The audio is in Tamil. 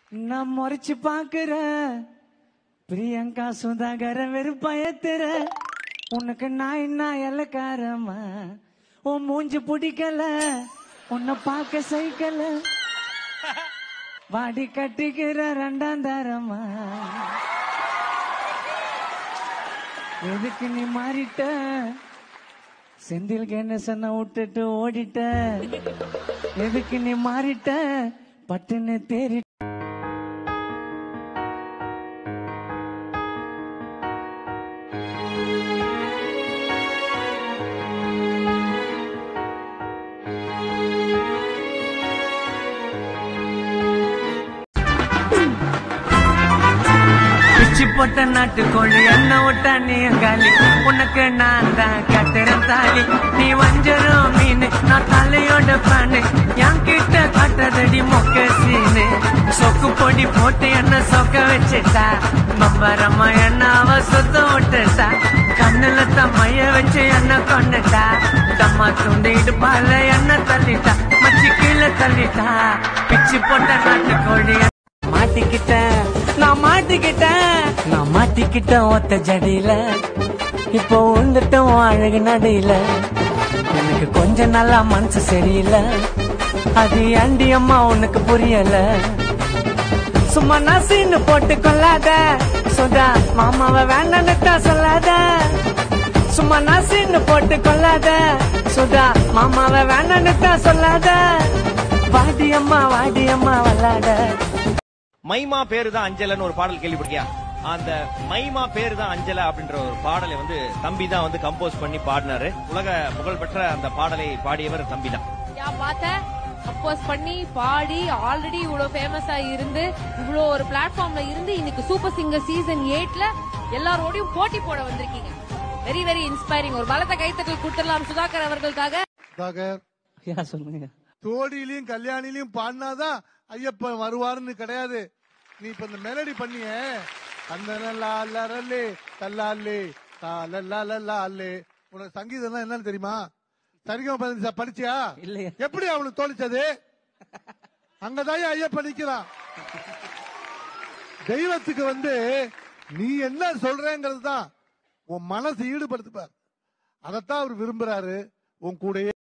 நான் முறைச்சு பாக்குற பிரியங்கா சுதாகர வெறுப்பயத்துற உனக்கு நான் என்ன இலக்காரமா உன் மூஞ்சி பிடிக்கல உன்னை பார்க்க சைக்கல வாடி கட்டிக்கிற ரெண்டாம் தரமா எதுக்கு நீ மாறிட்ட செந்தில் கணேசனை விட்டுட்டு ஓடிட்ட எதுக்கு நீ மாறிட்ட பட்டுன்னு தேறி பிச்சு போட்ட நாட்டுக்கோழி என்ன விட்டா நீ காலி உனக்கு நான் தான் கட்டுறேன் தாலி நீ வஞ்சரம் மீன் நான் தலையோட பானு என் கிட்ட காட்டுறதடி மொக்க சீனு சொக்கு பொடி போட்டு என்ன சொக்க வச்சுட்டா பம்பரமா என்ன அவ சுத்த விட்டுட்டா கண்ணுல தான் மைய வச்சு என்ன கொண்டுட்டா தம்மா துண்டு இடுப்பால என்ன தள்ளிட்டா மச்சி கீழே தள்ளிட்டா பிச்சு போட்ட நாட்டுக்கோழி மாட்டிக்கிட்டேன் நான் மாட்டிக்கிட்டேன் நான் மாட்டிக்கிட்டேன் ஒத்த ஜடியில இப்போ உண்டுட்டோம் அழகு நடையில எனக்கு கொஞ்ச நாளா மனசு சரியில்லை அது ஏண்டி அம்மா உனக்கு புரியல சும்மா நசின்னு போட்டு கொள்ளாத சுதா மாமாவை வேண்டான்னு சொல்லாத சும்மா நசின்னு போட்டு கொள்ளாத சுதா மாமாவை வேண்டான்னு சொல்லாத வாடி அம்மா வாடி அம்மா விளாட மைமா பேரு தான் அஞ்சலன்னு ஒரு பாடல் கேள்விப்பட்டியா அந்த மைமா பேரு தான் அஞ்சல அப்படின்ற ஒரு பாடலை வந்து தம்பி தான் வந்து கம்போஸ் பண்ணி பாடினாரு உலக புகழ்பெற்ற அந்த பாடலை பாடியவர் தம்பி தான் யா பார்த்த கம்போஸ் பண்ணி பாடி ஆல்ரெடி இவ்வளவு ஃபேமஸா இருந்து இவ்வளோ ஒரு பிளாட்ஃபார்ம்ல இருந்து இன்னைக்கு சூப்பர் சிங்கர் சீசன் எயிட்ல எல்லாரோடையும் போட்டி போட வந்திருக்கீங்க வெரி வெரி இன்ஸ்பைரிங் ஒரு பலத்த கைத்தட்டல் கொடுத்துடலாம் சுதாகர் அவர்களுக்காக சுதாகர் யா சொல்லுங்க தோடியிலையும் கல்யாணிலையும் பாடினாதான் ஐயப்பன் வருவாருன்னு கிடையாது நீ இப்ப இந்த மெலடி பண்ணிய அந்த லரலே தல்லாலே தாலே உனக்கு சங்கீதம் தான் என்னன்னு தெரியுமா சரிகம பதினஞ்சு படிச்சியா இல்லையா. எப்படி அவனுக்கு தோணிச்சது அங்கதான் ஐயப்பன் நிக்கிறான் தெய்வத்துக்கு வந்து நீ என்ன சொல்றேங்கிறது தான் உன் மனசு ஈடுபடுத்துப்பார் அதைத்தான் அவர் விரும்புறாரு உன் கூடயே